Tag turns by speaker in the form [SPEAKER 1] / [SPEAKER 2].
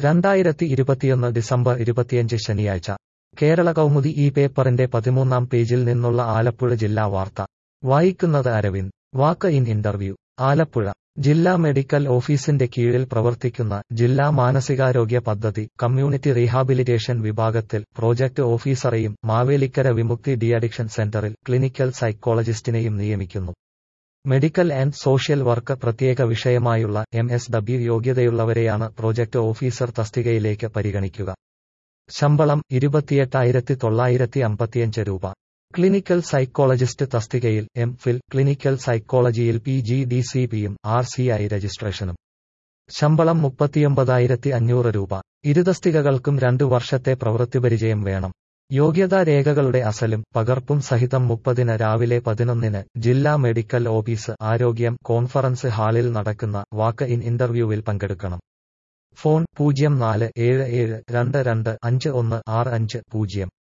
[SPEAKER 1] രണ്ടായിരത്തി ഇരുപത്തിയൊന്ന് ഡിസംബർ ഇരുപത്തിയഞ്ച് ശനിയാഴ്ച കേരള കൗമുദി ഈ പേപ്പറിന്റെ പതിമൂന്നാം പേജിൽ നിന്നുള്ള ആലപ്പുഴ ജില്ലാ വാർത്ത വായിക്കുന്നത് Aravind walk in interview Alappuzha ജില്ലാ മെഡിക്കൽ ഓഫീസിന്റെ കീഴിൽ പ്രവർത്തിക്കുന്ന ജില്ലാ മാനസികാരോഗ്യ പദ്ധതി കമ്മ്യൂണിറ്റി റീഹാബിലിറ്റേഷൻ വിഭാഗത്തിൽ പ്രോജക്ട് ഓഫീസറെയും Mavelikkara Vimukthi deaddiction centre clinical സൈക്കോളജിസ്റ്റിനെയും നിയമിക്കുന്നു മെഡിക്കൽ ആൻഡ് സോഷ്യൽ വർക്ക് പ്രത്യേക വിഷയമായുള്ള എം എസ് ഡബ്ല്യു യോഗ്യതയുള്ളവരെയാണ് പ്രോജക്ട് ഓഫീസർ തസ്തികയിലേക്ക് പരിഗണിക്കുക ശമ്പളം ഇരുപത്തിയെട്ടായിരത്തി തൊള്ളായിരത്തി അമ്പത്തിയഞ്ച് രൂപ ക്ലിനിക്കൽ സൈക്കോളജിസ്റ്റ് തസ്തികയിൽ എം ഫിൽ ക്ലിനിക്കൽ സൈക്കോളജിയിൽ പി ജി ഡി സി പിയും ആർ സി ഐ രജിസ്ട്രേഷനും ശമ്പളം മുപ്പത്തിയൊമ്പതായിരത്തി അഞ്ഞൂറ് രൂപ ഇരുതസ്തികകൾക്കും രണ്ടു വർഷത്തെ പ്രവൃത്തിപരിചയം വേണം യോഗ്യതാ രേഖകളുടെ അസലും പകർപ്പും സഹിതം മുപ്പതിന് രാവിലെ പതിനൊന്നിന് ജില്ലാ മെഡിക്കൽ ഓഫീസ് ആരോഗ്യം കോൺഫറൻസ് ഹാളിൽ നടക്കുന്ന വാക്ക് ഇൻ ഇന്റർവ്യൂവിൽ പങ്കെടുക്കണം ഫോൺ പൂജ്യം നാല് ഏഴ് ഏഴ് രണ്ട് രണ്ട് അഞ്ച് ഒന്ന് ആറ് അഞ്ച് പൂജ്യം